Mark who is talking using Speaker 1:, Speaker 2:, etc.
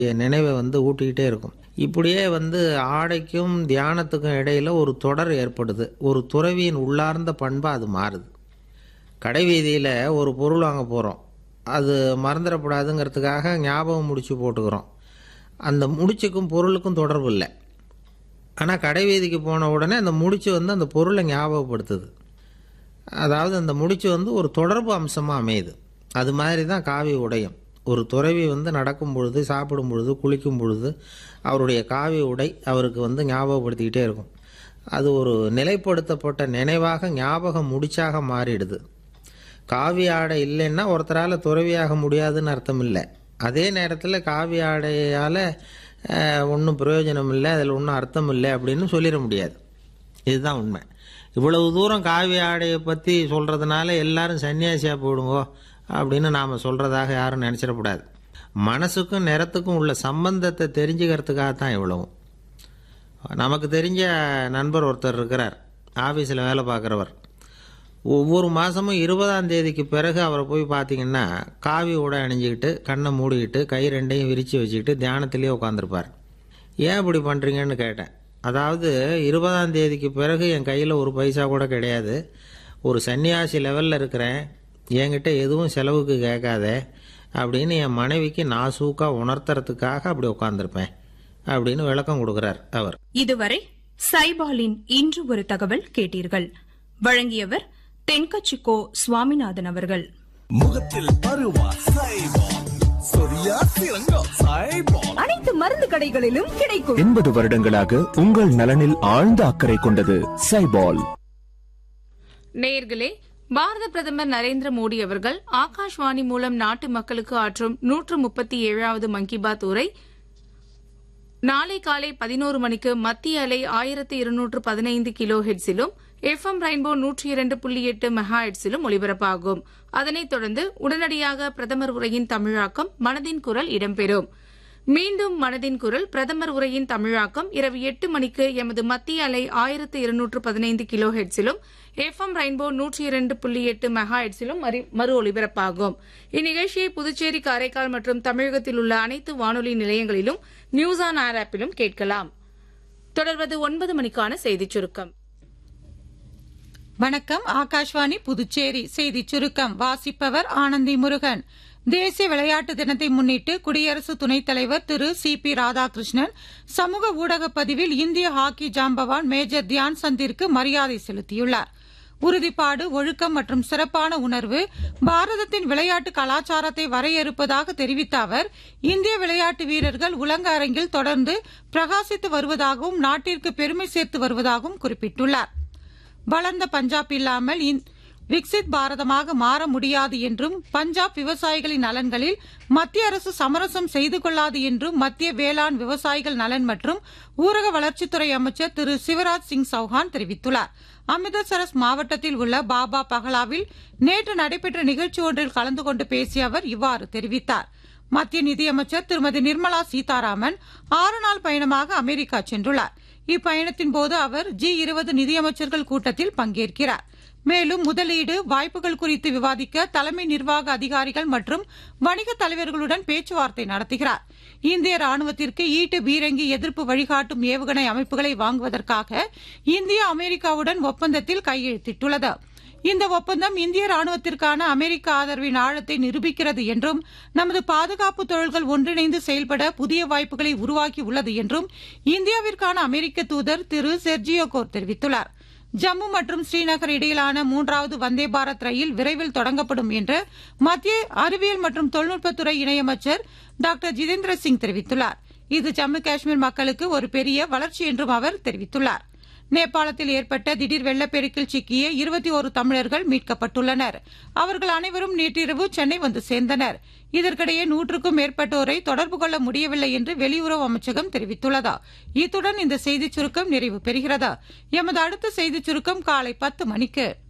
Speaker 1: என் நினைவை வந்து ஊட்டிக்கிட்டே இருக்கும் இப்படியே வந்து ஆடைக்கும் தியானத்துக்கும் இடையில ஒரு தொடர் ஏற்படுது ஒரு துறவியின் உள்ளார்ந்த பண்பாக அது மாறுது கடை வீதியில் ஒரு பொருள் வாங்க போகிறோம் அது மறந்துடக்கூடாதுங்கிறதுக்காக ஞாபகம் முடிச்சு போட்டுக்கிறோம் அந்த முடிச்சுக்கும் பொருளுக்கும் தொடர்பு இல்லை ஆனால் கடை வீதிக்கு போன உடனே அந்த முடிச்சு வந்து அந்த பொருளை ஞாபகப்படுத்துது அதாவது அந்த முடிச்சு வந்து ஒரு தொடர்பு அம்சமாக அமையுது அது மாதிரி தான் காவி உடையும் ஒரு துறவி வந்து நடக்கும் பொழுது சாப்பிடும் பொழுது குளிக்கும் பொழுது அவருடைய காவி உடை அவருக்கு வந்து ஞாபகப்படுத்திக்கிட்டே இருக்கும் அது ஒரு நிலைப்படுத்தப்பட்ட நினைவாக ஞாபகம் முடிச்சாக மாறிடுது காவி ஆடை இல்லைன்னா ஒருத்தரால் துறவியாக முடியாதுன்னு அர்த்தம் இல்லை அதே நேரத்தில் காவி ஆடையால் ஒன்றும் பிரயோஜனம் இல்லை அதில் ஒன்றும் அர்த்தம் இல்லை அப்படின்னு சொல்லிட முடியாது இதுதான் உண்மை இவ்வளவு தூரம் காவி ஆடையை பற்றி சொல்கிறதுனால எல்லாரும் சன்னியாசியாக போடுங்கோ அப்படின்னு நாம் சொல்கிறதாக யாரும் நினச்சிடக்கூடாது மனசுக்கும் நிறத்துக்கும் உள்ள சம்பந்தத்தை தெரிஞ்சுக்கிறதுக்காக தான் இவ்வளவும் நமக்கு தெரிஞ்ச நண்பர் ஒருத்தர் இருக்கிறார் ஆஃபீஸில் வேலை பார்க்குறவர் ஒவ்வொரு மாதமும் இருபதாம் தேதிக்கு பிறகு அவரை போய் பார்த்தீங்கன்னா காவி உடை அணிஞ்சிக்கிட்டு கண்ணை மூடிக்கிட்டு கை ரெண்டையும் விரித்து வச்சுக்கிட்டு தியானத்திலேயே உட்காந்துருப்பார் ஏன் இப்படி பண்ணுறீங்கன்னு கேட்டேன் அதாவது இருபதாம் தேதிக்கு பிறகு என் கையில் ஒரு பைசா கூட கிடையாது ஒரு சன்னியாசி லெவலில் இருக்கிறேன் என்கிட்ட எதுவும் செலவுக்கு கேட்காத அப்படின்னு என் மனைவிக்கு நாசூக்காக உணர்த்துறதுக்காக அப்படி உட்காந்துருப்பேன் அப்படின்னு விளக்கம் கொடுக்குறார் அவர்
Speaker 2: இதுவரை சைபாலின் இன்று ஒரு தகவல் கேட்டீர்கள் வழங்கியவர் தென்கச்சிக்கோ சுவாமிநாதன் அவர்கள்
Speaker 3: முகத்தில் பருவா சைபால் சொரியா சிறங்கா சைபால்
Speaker 4: அனைத்து மருந்து கடைகளிலும் கிடைக்கும்
Speaker 5: எண்பது வருடங்களாக உங்கள் நலனில் ஆழ்ந்த அக்கறை கொண்டது சைபால்
Speaker 6: நேயர்களே பாரத பிரதமர் நரேந்திர மோடி அவர்கள் ஆகாஷ்வாணி மூலம் நாட்டு மக்களுக்கு ஆற்றும் நூற்று முப்பத்தி ஏழாவது மன் கி பாத் உரை நாளை காலை பதினோரு மணிக்கு மத்திய அலை ஆயிரத்தி இருநூற்று பதினைந்து கிலோ ஹெட்ஸிலும் எஃப்எம் ரெயின்போ நூற்றி இரண்டு புள்ளி எட்டு மெகா ஹெட்ஸிலும் ஒலிபரப்பாகும் அதனைத் தொடர்ந்து உடனடியாக பிரதமர் உரையின் தமிழாக்கம் மனதின் குரல் இடம்பெறும் மீண்டும் மனதின் குரல் பிரதமர் உரையின் தமிழாக்கம் இரவு எட்டு மணிக்கு எமது மத்திய அலை ஆயிரத்து இருநூற்று பதினைந்து கிலோ ஹெட்ஸிலும் எஃப்எம் ரெயின்போ நூற்றி இரண்டு புள்ளி எட்டு மெகா ஹெட்ஸிலும் மறு- மறு ஒலிபரப்பாகும் இந்நிகழ்ச்சியை புதுச்சேரி காரைக்கால் மற்றும் தமிழகத்தில் உள்ள அனைத்து வானொலி நிலையங்களிலும் நியூஸ் ஆன் ஏர் ஆப்பிலும் கேட்கலாம் தொடர்வது ஒன்பது மணிக்கான செய்திச் சுருக்கம்
Speaker 7: வணக்கம் ஆகாஷ்வாணி புதுச்சேரி செய்திச் சுருக்கம் வாசிப்பவர் ஆனந்தி முருகன் தேசிய விளையாட்டு தினத்தை முன்னிட்டு குடியரசு துணைத் தலைவர் திரு சி பி ராதாகிருஷ்ணன் சமூக ஊடகப் பதிவில் இந்திய ஹாக்கி ஜாம்பவான் மேஜர் தியான் சந்திற்கு மரியாதை செலுத்தியுள்ளார் உறுதிப்பாடு ஒழுக்கம் மற்றும் சிறப்பான உணர்வு பாரதத்தின் விளையாட்டு கலாச்சாரத்தை வரையறுப்பதாக தெரிவித்த அவர் இந்திய விளையாட்டு வீரர்கள் உலக அரங்கில் தொடர்ந்து பிரகாசித்து வருவதாகவும் நாட்டிற்கு பெருமை சேர்த்து வருவதாகவும் குறிப்பிட்டுள்ளார் வளர்ந்த பஞ்சாப் இல்லாமல் இந்- விக்சித் பாரதமாக மாற முடியாது என்றும் பஞ்சாப் விவசாயிகளின் நலன்களில் மத்திய அரசு சமரசம் செய்து கொள்ளாது என்றும் மத்திய வேளாண் விவசாயிகள் நலன் மற்றும் ஊரக வளர்ச்சித்துறை அமைச்சர் திரு சிவராஜ் சிங் சௌஹான் தெரிவித்துள்ளார் அமிர்தசரஸ் மாவட்டத்தில் உள்ள பாபா பகலாவில் நேற்று நடைபெற்ற நிகழ்ச்சி ஒன்றில் கலந்து கொண்டு பேசிய அவர் இவ்வாறு தெரிவித்தார் மத்திய நிதியமைச்சர் திருமதி நிர்மலா சீதாராமன் ஆறு நாள் பயணமாக அமெரிக்கா சென்றுள்ளார் இப்பயணத்தின் போது அவர் ஜி இருபது நிதியமைச்சர்கள் கூட்டத்தில் பங்கேற்கிறார் மேலும் முதலீடு வாய்ப்புகள் குறித்து விவாதிக்க தலைமை நிர்வாக அதிகாரிகள் மற்றும் வணிக தலைவர்களுடன் பேச்சுவார்த்தை நடத்துகிறார் இந்திய ராணுவத்திற்கு ஈட்டு பீரங்கி எதிர்ப்பு வழிகாட்டும் ஏவுகணை அமைப்புகளை வாங்குவதற்காக இந்தியா அமெரிக்காவுடன் ஒப்பந்தத்தில் கையெழுத்திட்டுள்ளது இந்த ஒப்பந்தம் இந்திய ராணுவத்திற்கான அமெரிக்க ஆதரவின் ஆழத்தை நிரூபிக்கிறது என்றும் நமது பாதுகாப்பு தொழில்கள் ஒன்றிணைந்து செயல்பட புதிய வாய்ப்புகளை உருவாக்கி உள்ளது என்றும் இந்தியாவிற்கான அமெரிக்க தூதர் திரு செர்ஜியோ கோர் தெரிவித்துள்ளார் ஜம்மு மற்றும் ஸ்ரீநகர் இடையிலான மூன்றாவது வந்தே பாரத் ரயில் விரைவில் தொடங்கப்படும் என்று மத்திய அறிவியல் மற்றும் தொழில்நுட்பத்துறை இணையமைச்சர் டாக்டர் ஜிதேந்திர சிங் தெரிவித்துள்ளார் இது ஜம்மு காஷ்மீர் மக்களுக்கு ஒரு பெரிய வளர்ச்சி என்றும் அவர் தெரிவித்துள்ளார் நேபாளத்தில் ஏற்பட்ட திடீர் வெள்ளப்பெருக்கில் சிக்கிய இருபத்தி ஒரு தமிழர்கள் மீட்கப்பட்டுள்ளனர் அவர்கள் அனைவரும் நேற்றிரவு சென்னை வந்து சேர்ந்தனர் இதற்கிடையே நூற்றுக்கும் மேற்பட்டோரை தொடர்பு கொள்ள முடியவில்லை என்று வெளியுறவு அமைச்சகம் தெரிவித்துள்ளது இத்துடன் இந்த செய்திச் சுருக்கம் நிறைவு பெறுகிறது எமது அடுத்த செய்திச் சுருக்கம் காலை பத்து மணிக்கு